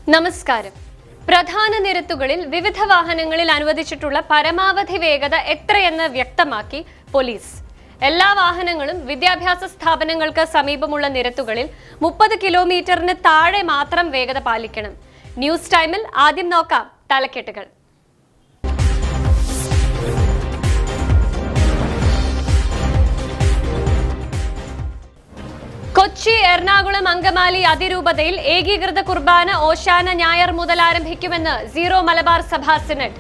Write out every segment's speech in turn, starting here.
നമസ്കാരം പ്രധാന നിരത്തുകളിൽ വിവിധ വാഹനങ്ങളിൽ അനുവദിച്ചിട്ടുള്ള പരമാവധി വേഗത എത്രയെന്ന് വ്യക്തമാക്കി പോലീസ് എല്ലാ വാഹനങ്ങളും വിദ്യാഭ്യാസ സ്ഥാപനങ്ങൾക്ക് സമീപമുള്ള നിരത്തുകളിൽ മുപ്പത് കിലോമീറ്ററിന് താഴെ മാത്രം വേഗത പാലിക്കണം ന്യൂസ് ടൈമിൽ ആദ്യം നോക്കാം തലക്കെട്ടുകൾ കൊച്ചി എറണാകുളം അങ്കമാലി അതിരൂപതയിൽ ഏകീകൃത കുർബാന ഓശാന ഞായർ മുതൽ ആരംഭിക്കുമെന്ന് സീറോ മലബാർ സഭാ സിനഡ്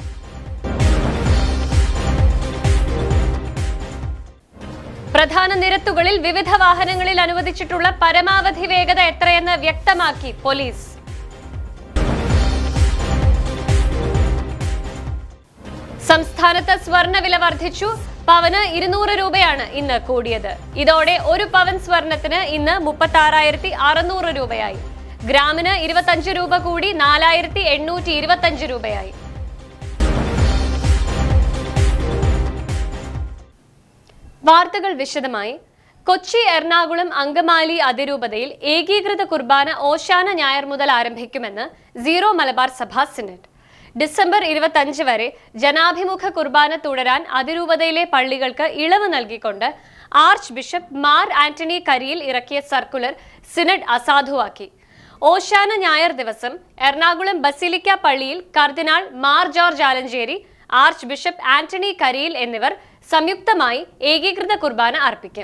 പ്രധാന നിരത്തുകളിൽ വിവിധ വാഹനങ്ങളിൽ അനുവദിച്ചിട്ടുള്ള പരമാവധി വേഗത എത്രയെന്ന് വ്യക്തമാക്കി പോലീസ് സംസ്ഥാനത്ത് സ്വർണ്ണവില വർദ്ധിച്ചു പവന് ഇരുന്നൂറ് രൂപയാണ് ഇന്ന് കൂടിയത് ഇതോടെ ഒരു പവൻ സ്വർണത്തിന് ഇന്ന് മുപ്പത്തി ആറായിരത്തി അറുന്നൂറ് രൂപയായി ഗ്രാമിന് ഇരുപത്തഞ്ച് രൂപ കൂടി നാലായിരത്തി എണ്ണൂറ്റി ഇരുപത്തഞ്ച് രൂപയായി വാർത്തകൾ വിശദമായി കൊച്ചി എറണാകുളം അങ്കമാലി അതിരൂപതയിൽ ഏകീകൃത കുർബാന ഓശാന ഞായർ മുതൽ ആരംഭിക്കുമെന്ന് സീറോ മലബാർ സഭ സിനഡ് ഡിസംബർ ഇരുപത്തഞ്ച് വരെ ജനാഭിമുഖ കുർബാന തുടരാൻ അതിരൂപതയിലെ പള്ളികൾക്ക് ഇളവ് നൽകിക്കൊണ്ട് ആർച്ച് ബിഷപ്പ് മാർ ആന്റണി കരിയിൽ ഇറക്കിയ സർക്കുലർ സിനഡ് അസാധുവാക്കി ഓശാന ഞായർ ദിവസം എറണാകുളം ബസിലിക്ക പള്ളിയിൽ കർദിനാൾ മാർ ജോർജ് ആലഞ്ചേരി ആർച്ച് ബിഷപ്പ് ആന്റണി കരിയിൽ എന്നിവർ സംയുക്തമായി ഏകീകൃത കുർബാന അർപ്പിക്കും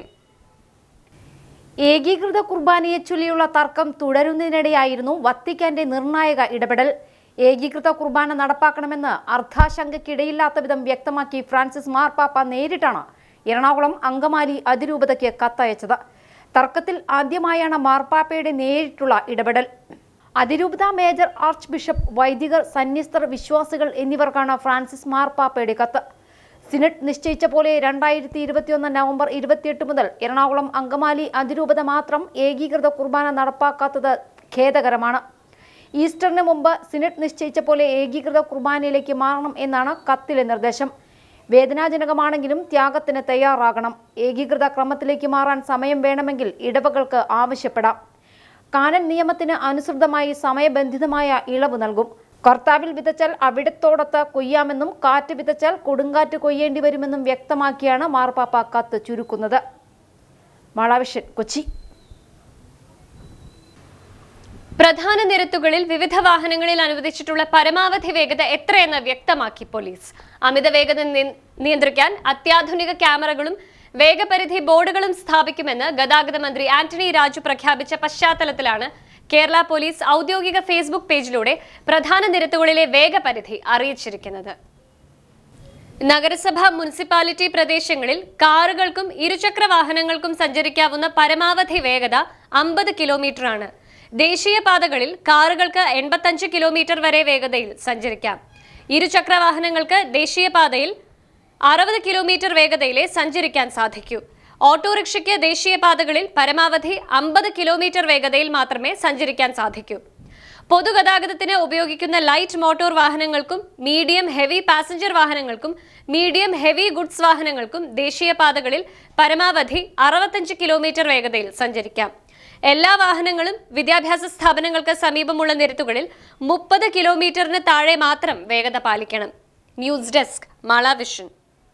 ഏകീകൃത കുർബാനയെ ചൊല്ലിയുള്ള തർക്കം തുടരുന്നതിനിടെയായിരുന്നു വത്തിക്കാന്റെ നിർണായക ഇടപെടൽ ഏകീകൃത കുർബാന നടപ്പാക്കണമെന്ന് അർദ്ധാശങ്കയ്ക്കിടയില്ലാത്ത വിധം വ്യക്തമാക്കി ഫ്രാൻസിസ് മാർപ്പാപ്പ നേരിട്ടാണ് എറണാകുളം അങ്കമാലി അതിരൂപതയ്ക്ക് കത്തയച്ചത് തർക്കത്തിൽ ആദ്യമായാണ് മാർപ്പാപ്പയുടെ നേരിട്ടുള്ള ഇടപെടൽ അതിരൂപത മേജർ ആർച്ച് ബിഷപ്പ് വൈദികർ സന്യസ്തർ വിശ്വാസികൾ എന്നിവർക്കാണ് ഫ്രാൻസിസ് മാർപ്പാപ്പയുടെ കത്ത് സിനഡ് നിശ്ചയിച്ച പോലെ രണ്ടായിരത്തി ഇരുപത്തിയൊന്ന് നവംബർ ഇരുപത്തിയെട്ട് മുതൽ എറണാകുളം അങ്കമാലി അതിരൂപത മാത്രം ഏകീകൃത കുർബാന നടപ്പാക്കാത്തത് ഖേദകരമാണ് ഈസ്റ്ററിന് മുമ്പ് സിനഡ് നിശ്ചയിച്ച പോലെ ഏകീകൃത കുർബാനയിലേക്ക് മാറണം എന്നാണ് കത്തിലെ നിർദ്ദേശം വേദനാജനകമാണെങ്കിലും ത്യാഗത്തിന് തയ്യാറാകണം ഏകീകൃത ക്രമത്തിലേക്ക് മാറാൻ സമയം വേണമെങ്കിൽ ഇടവകൾക്ക് ആവശ്യപ്പെടാം കാനൻ നിയമത്തിന് അനുസൃതമായി സമയബന്ധിതമായ ഇളവ് നൽകും കർത്താവിൽ വിതച്ചാൽ അവിടത്തോടൊത്ത് കൊയ്യാമെന്നും കാറ്റ് വിതച്ചാൽ കൊടുങ്കാറ്റ് കൊയ്യേണ്ടി വരുമെന്നും വ്യക്തമാക്കിയാണ് മാർപ്പാപ്പ കത്ത് ചുരുക്കുന്നത് മാളാവിഷൻ കൊച്ചി പ്രധാന നിരത്തുകളിൽ വിവിധ വാഹനങ്ങളിൽ അനുവദിച്ചിട്ടുള്ള പരമാവധി വേഗത എത്രയെന്ന് വ്യക്തമാക്കി പോലീസ് അമിത വേഗത നി- നിയന്ത്രിക്കാൻ അത്യാധുനിക ക്യാമറകളും വേഗപരിധി ബോർഡുകളും സ്ഥാപിക്കുമെന്ന് ഗതാഗത മന്ത്രി ആന്റണി രാജു പ്രഖ്യാപിച്ച പശ്ചാത്തലത്തിലാണ് കേരള പോലീസ് ഔദ്യോഗിക ഫേസ്ബുക്ക് പേജിലൂടെ പ്രധാന നിരത്തുകളിലെ വേഗപരിധി അറിയിച്ചിരിക്കുന്നത് നഗരസഭ മുനിസിപ്പാലിറ്റി പ്രദേശങ്ങളിൽ കാറുകൾക്കും ഇരുചക്ര വാഹനങ്ങൾക്കും സഞ്ചരിക്കാവുന്ന പരമാവധി വേഗത അമ്പത് കിലോമീറ്റർ ആണ് ദേശീയപാതകളിൽ കാറുകൾക്ക് എൺപത്തഞ്ച് കിലോമീറ്റർ വരെ വേഗതയിൽ സഞ്ചരിക്കാം ഇരുചക്ര വാഹനങ്ങൾക്ക് ദേശീയപാതയിൽ അറുപത് കിലോമീറ്റർ വേഗതയിലെ സഞ്ചരിക്കാൻ സാധിക്കൂ ഓട്ടോറിക്ഷയ്ക്ക് ദേശീയപാതകളിൽ പരമാവധി അമ്പത് കിലോമീറ്റർ വേഗതയിൽ മാത്രമേ സഞ്ചരിക്കാൻ സാധിക്കൂ പൊതുഗതാഗതത്തിന് ഉപയോഗിക്കുന്ന ലൈറ്റ് മോട്ടോർ വാഹനങ്ങൾക്കും മീഡിയം ഹെവി പാസഞ്ചർ വാഹനങ്ങൾക്കും മീഡിയം ഹെവി ഗുഡ്സ് വാഹനങ്ങൾക്കും ദേശീയപാതകളിൽ പരമാവധി അറുപത്തഞ്ച് കിലോമീറ്റർ വേഗതയിൽ സഞ്ചരിക്കാം എല്ലാ വാഹനങ്ങളും വിദ്യാഭ്യാസ സ്ഥാപനങ്ങൾക്ക് സമീപമുള്ള നിരത്തുകളിൽ മുപ്പത് കിലോമീറ്ററിന് താഴെ മാത്രം വേഗത പാലിക്കണം ന്യൂസ് ഡെസ്ക് മാളാവിഷൻ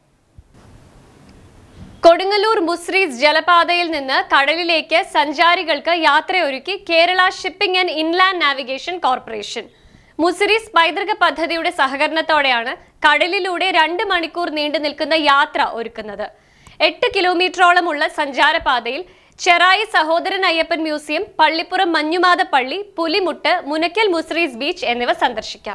കൊടുങ്ങല്ലൂർ മുസ്രീസ് ജലപാതയിൽ നിന്ന് കടലിലേക്ക് സഞ്ചാരികൾക്ക് യാത്രയൊരുക്കി Kerala shipping and inland navigation corporation Muziris പൈതൃക പദ്ധതിയുടെ സഹകരണത്തോടെയാണ് കടലിലൂടെ രണ്ട് മണിക്കൂർ നീണ്ടു നിൽക്കുന്ന യാത്ര ഒരുക്കുന്നത് എട്ട് കിലോമീറ്ററോളമുള്ള സഞ്ചാരപാതയിൽ ചെറായി സഹോദരൻ അയ്യപ്പൻ മ്യൂസിയം പള്ളിപ്പുറം മഞ്ഞുമാത പള്ളി പുലിമുട്ട് മുനക്കൽ മുസ്രീസ് ബീച്ച് എന്നിവ സന്ദർശിക്കാം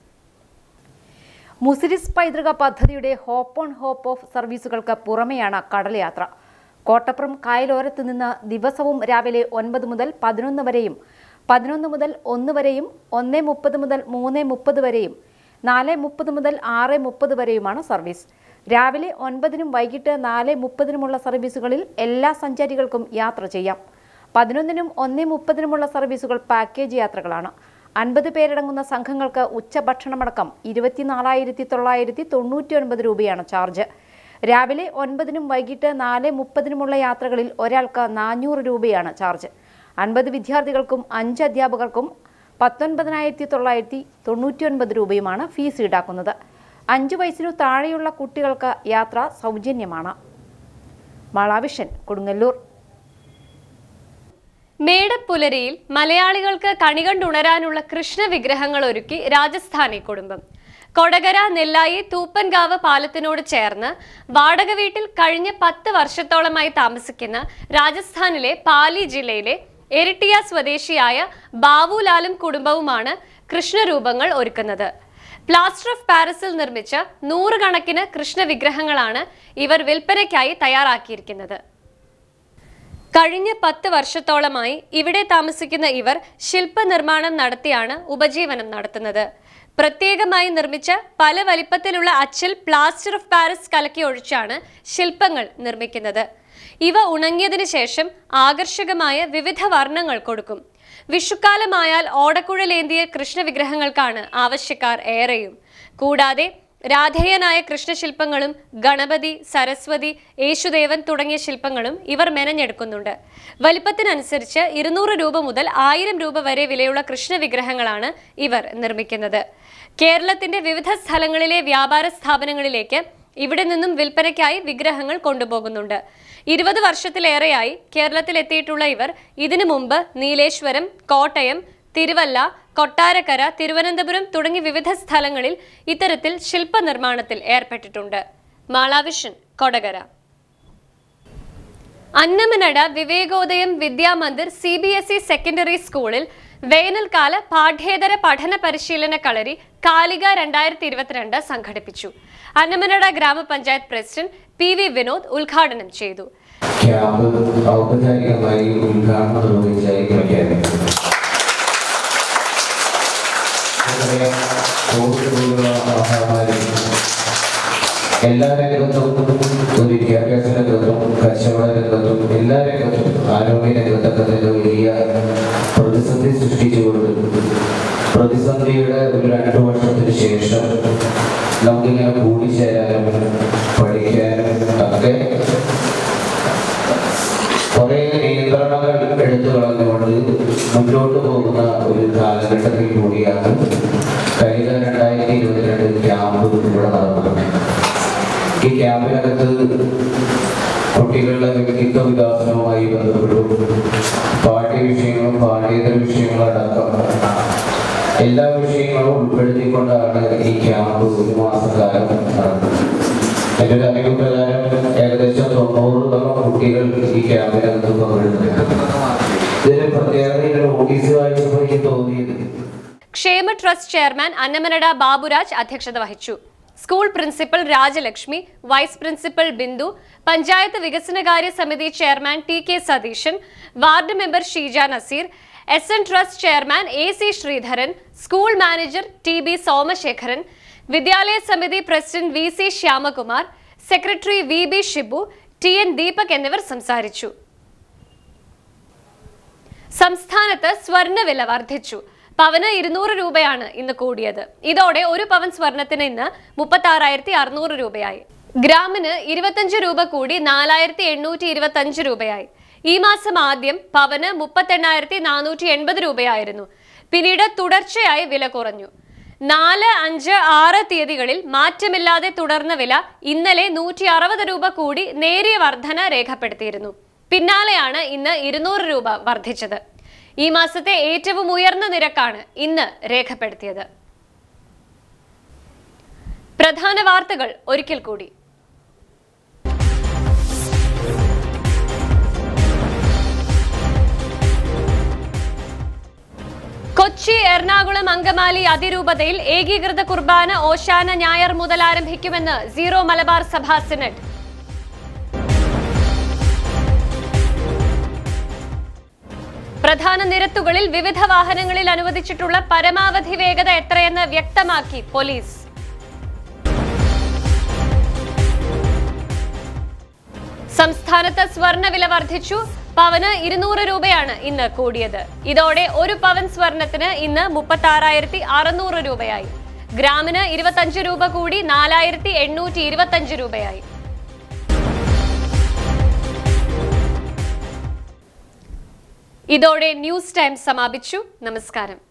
മുസിരിസ് പൈതൃക പദ്ധതിയുടെ ഹോപ്പ് ഓൺ ഹോപ്പ് ഓഫ് സർവീസുകൾക്ക് പുറമെയാണ് കടൽയാത്ര കോട്ടപ്പുറം കായലോരത്ത് നിന്ന് ദിവസവും രാവിലെ ഒൻപത് മുതൽ പതിനൊന്ന് വരെയും പതിനൊന്ന് മുതൽ ഒന്ന് വരെയും ഒന്ന് മുപ്പത് മുതൽ മൂന്ന് മുപ്പത് വരെയും നാല് മുപ്പത് മുതൽ ആറ് മുപ്പത് വരെയുമാണ് സർവീസ് രാവിലെ ഒൻപതിനും വൈകിട്ട് നാല് മുപ്പതിനുമുള്ള സർവീസുകളിൽ എല്ലാ സഞ്ചാരികൾക്കും യാത്ര ചെയ്യാം പതിനൊന്നിനും ഒന്ന് മുപ്പതിനുമുള്ള സർവീസുകൾ പാക്കേജ് യാത്രകളാണ് അൻപത് പേരടങ്ങുന്ന സംഘങ്ങൾക്ക് ഉച്ചഭക്ഷണമടക്കം ഇരുപത്തിനാലായിരത്തി തൊള്ളായിരത്തി തൊണ്ണൂറ്റി ഒൻപത് രൂപയാണ് ചാർജ് രാവിലെ ഒൻപതിനും വൈകിട്ട് നാല് മുപ്പതിനുമുള്ള യാത്രകളിൽ ഒരാൾക്ക് നാനൂറ് രൂപയാണ് ചാർജ് അൻപത് വിദ്യാർത്ഥികൾക്കും അഞ്ച് അധ്യാപകർക്കും പത്തൊൻപതിനായിരത്തി തൊള്ളായിരത്തി തൊണ്ണൂറ്റി ഒൻപത് രൂപയുമാണ് ഫീസ് ഈടാക്കുന്നത് അഞ്ചു വയസ്സിനു താഴെയുള്ള കുട്ടികൾക്ക് യാത്ര സൗജന്യമാണ് മാളാവിഷൻ കൊടുങ്ങല്ലൂർ മേടപ്പുലരിയിൽ മലയാളികൾക്ക് കണികണ്ടുണരാനുള്ള കൃഷ്ണ വിഗ്രഹങ്ങൾ ഒരുക്കി രാജസ്ഥാനി കുടുംബം കൊടകര നെല്ലായി തൂപ്പൻകാവ് പാലത്തിനോട് ചേർന്ന് വാടക വീട്ടിൽ കഴിഞ്ഞ പത്ത് വർഷത്തോളമായി താമസിക്കുന്ന രാജസ്ഥാനിലെ പാലി ജില്ലയിലെ എരിട്ടിയ സ്വദേശിയായ ബാബുലാലും കുടുംബവുമാണ് കൃഷ്ണരൂപങ്ങൾ ഒരുക്കുന്നത് പ്ലാസ്റ്റർ ഓഫ് പാരീസിൽ നിർമ്മിച്ച നൂറുകണക്കിന് കൃഷ്ണ വിഗ്രഹങ്ങളാണ് ഇവർ വിൽപ്പനയ്ക്കായി തയ്യാറാക്കിയിരിക്കുന്നത് കഴിഞ്ഞ പത്ത് വർഷത്തോളമായി ഇവിടെ താമസിക്കുന്ന ഇവർ ശില്പനിർമ്മാണം നടത്തിയാണ് ഉപജീവനം നടത്തുന്നത് പ്രത്യേകമായി നിർമ്മിച്ച പല വലിപ്പത്തിലുള്ള അച്ചിൽ പ്ലാസ്റ്റർ ഓഫ് പാരീസ് കലക്കി ഒഴിച്ചാണ് ശില്പങ്ങൾ നിർമ്മിക്കുന്നത് ഇവ ഉണങ്ങിയതിനു ശേഷം ആകർഷകമായ വിവിധ വർണ്ണങ്ങൾ കൊടുക്കും വിഷുക്കാലമായാൽ ഓടക്കുഴലേന്തിയ കൃഷ്ണവിഗ്രഹങ്ങൾക്കാണ് ആവശ്യക്കാർ ഏറെയും കൂടാതെ രാധേയനായ കൃഷ്ണശില്പങ്ങളും ഗണപതി സരസ്വതി യേശുദേവൻ തുടങ്ങിയ ശില്പങ്ങളും ഇവർ മെനഞ്ഞെടുക്കുന്നുണ്ട് വലിപ്പത്തിനനുസരിച്ച് ഇരുന്നൂറ് രൂപ മുതൽ ആയിരം രൂപ വരെ വിലയുള്ള കൃഷ്ണവിഗ്രഹങ്ങളാണ് ഇവർ നിർമ്മിക്കുന്നത് കേരളത്തിന്റെ വിവിധ സ്ഥലങ്ങളിലെ വ്യാപാര സ്ഥാപനങ്ങളിലേക്ക് ഇവിടെ നിന്നും വിൽപ്പനയ്ക്കായി വിഗ്രഹങ്ങൾ കൊണ്ടുപോകുന്നുണ്ട് ഇരുപത് വർഷത്തിലേറെയായി കേരളത്തിൽ എത്തിയിട്ടുള്ള ഇവർ ഇതിനു മുമ്പ് നീലേശ്വരം കോട്ടയം തിരുവല്ല കൊട്ടാരക്കര തിരുവനന്തപുരം തുടങ്ങി വിവിധ സ്ഥലങ്ങളിൽ ഇത്തരത്തിൽ ശില്പനിർമ്മാണത്തിൽ ഏർപ്പെട്ടിട്ടുണ്ട് Malavision Kodakara Annamanada Vivekodayam Vidyamandir C B S E secondary സ്കൂളിൽ വേനൽക്കാല പാഠ്യേതര പഠന പരിശീലന കളരി കാലിക രണ്ടായിരത്തി ഇരുപത്തിരണ്ട് സംഘടിപ്പിച്ചു അന്നമനട ഗ്രാമപഞ്ചായത്ത് പ്രസിഡന്റ് പി വി വിനോദ് ഉദ്ഘാടനം ചെയ്തു ക്യാമ്പ് ഔപചാരികമായി ഉദ്ഘാടനം നിർവഹിച്ചായി പ്രഖ്യാപിക്കുന്നു നമുക്കറിയാം, കോവിഡ് പോലുള്ള മഹാമാരി എല്ലാ രംഗത്തും ഒരു വിദ്യാഭ്യാസ രംഗത്തും കച്ചവട രംഗത്തും എല്ലാ രംഗത്തും ആരോഗ്യ രംഗത്തൊക്കെ തന്നെ വലിയ പ്രതിസന്ധി സൃഷ്ടിച്ചുകൊണ്ട് പ്രതിസന്ധിയുടെ ഒരു രണ്ടു വർഷത്തിന് ശേഷം നമുക്കിങ്ങനെ കൂടിച്ചേരാനും പഠിക്കാനും ഒക്കെ കുറെ നിയന്ത്രണങ്ങൾ എടുത്തു കളഞ്ഞുകൊണ്ട് മുന്നോട്ട് പോകുന്ന ഒരു കാലഘട്ടത്തിൽ കൂടിയാണ് കഴിഞ്ഞ രണ്ടായിരത്തി ഇരുപത്തിരണ്ട് ക്യാമ്പ് ഇവിടെ നടന്നത് ഈ ക്യാമ്പിനകത്ത് കുട്ടികളുടെ വ്യക്തിത്വ വികാസനവുമായി ബന്ധപ്പെട്ടും പാഠ്യ വിഷയങ്ങളും പാഠ്യേതര വിഷയങ്ങളും അടക്കം എല്ലാ വിഷയങ്ങളും ഉൾപ്പെടുത്തിക്കൊണ്ടാണ് ഈ ക്യാമ്പ് ഒരു മാസക്കാലം നടന്നത് എൻ്റെ ഒരു അറിവ് പ്രകാരം ഏകദേശം തൊണ്ണൂറോളം കുട്ടികൾ ഈ ക്യാമ്പിനകത്ത് പങ്കെടുത്തിട്ടുണ്ട് ഇതിന് പ്രത്യേകത നോട്ടീസ് വായിച്ചപ്പോൾ എനിക്ക് തോന്നിയത് ക്ഷേമ ട്രസ്റ്റ് ചെയർമാൻ അന്നമനട ബാബുരാജ് അധ്യക്ഷത വഹിച്ചു school principal Rajalakshmi vice principal Bindu panchayat വികസനകാര്യ സമിതി chairman T K Satheesan ward member Sheeja Naseer S N trust chairman A C Sreedharan school manager T B Somasekharan വിദ്യാലയ സമിതി president V C Shyamakumar secretary V B Shibu T N Deepak എന്നിവർ സംസാരിച്ചു സംസ്ഥാനത്ത് സ്വർണ്ണവില വർദ്ധിച്ചു പവന് ഇരുന്നൂറ് രൂപയാണ് ഇന്ന് കൂടിയത് ഇതോടെ ഒരു പവൻ സ്വർണത്തിന് ഇന്ന് മുപ്പത്തി ആറായിരത്തി അറുന്നൂറ് രൂപയായി ഗ്രാമിന് ഇരുപത്തഞ്ച് രൂപ കൂടി നാലായിരത്തി എണ്ണൂറ്റി ഇരുപത്തി അഞ്ച് രൂപയായി ഈ മാസം ആദ്യം പവന് മുപ്പത്തെണ്ണായിരത്തി നാനൂറ്റി എൺപത് രൂപയായിരുന്നു പിന്നീട് തുടർച്ചയായി വില കുറഞ്ഞു നാല് അഞ്ച് ആറ് തീയതികളിൽ മാറ്റമില്ലാതെ തുടർന്ന വില ഇന്നലെ നൂറ്റി അറുപത് രൂപ കൂടി നേരിയ വർധന രേഖപ്പെടുത്തിയിരുന്നു പിന്നാലെയാണ് ഇന്ന് ഇരുന്നൂറ് രൂപ വർദ്ധിച്ചത് ഈ മാസത്തെ ഏറ്റവും ഉയർന്ന നിരക്കാണ് ഇന്ന് രേഖപ്പെടുത്തിയത് പ്രധാന വാർത്തകൾ ഒരിക്കൽ കൂടി കൊച്ചി എറണാകുളം അങ്കമാലി അതിരൂപതയിൽ ഏകീകൃത കുർബാന ഓശാന ഞായർ മുതൽ ആരംഭിക്കുമെന്ന് സീറോ മലബാർ സഭാ സിനഡ് പ്രധാന നിരത്തുകളിൽ വിവിധ വാഹനങ്ങളിൽ അനുവദിച്ചിട്ടുള്ള പരമാവധി വേഗത എത്രയെന്ന് വ്യക്തമാക്കി പോലീസ് സംസ്ഥാനത്ത് സ്വർണ്ണവില വർദ്ധിച്ചു പവന് ഇരുന്നൂറ് രൂപയാണ് ഇന്ന് കൂടിയത് ഇതോടെ ഒരു പവൻ സ്വർണത്തിന് ഇന്ന് മുപ്പത്തി ആറായിരത്തി അറുന്നൂറ് രൂപയായി ഗ്രാമിന് ഇരുപത്തഞ്ച് രൂപ കൂടി നാലായിരത്തി എണ്ണൂറ്റി ഇരുപത്തഞ്ച് രൂപയായി ഇതോടെ ന്യൂസ് ടൈം സമാപിച്ചു നമസ്കാരം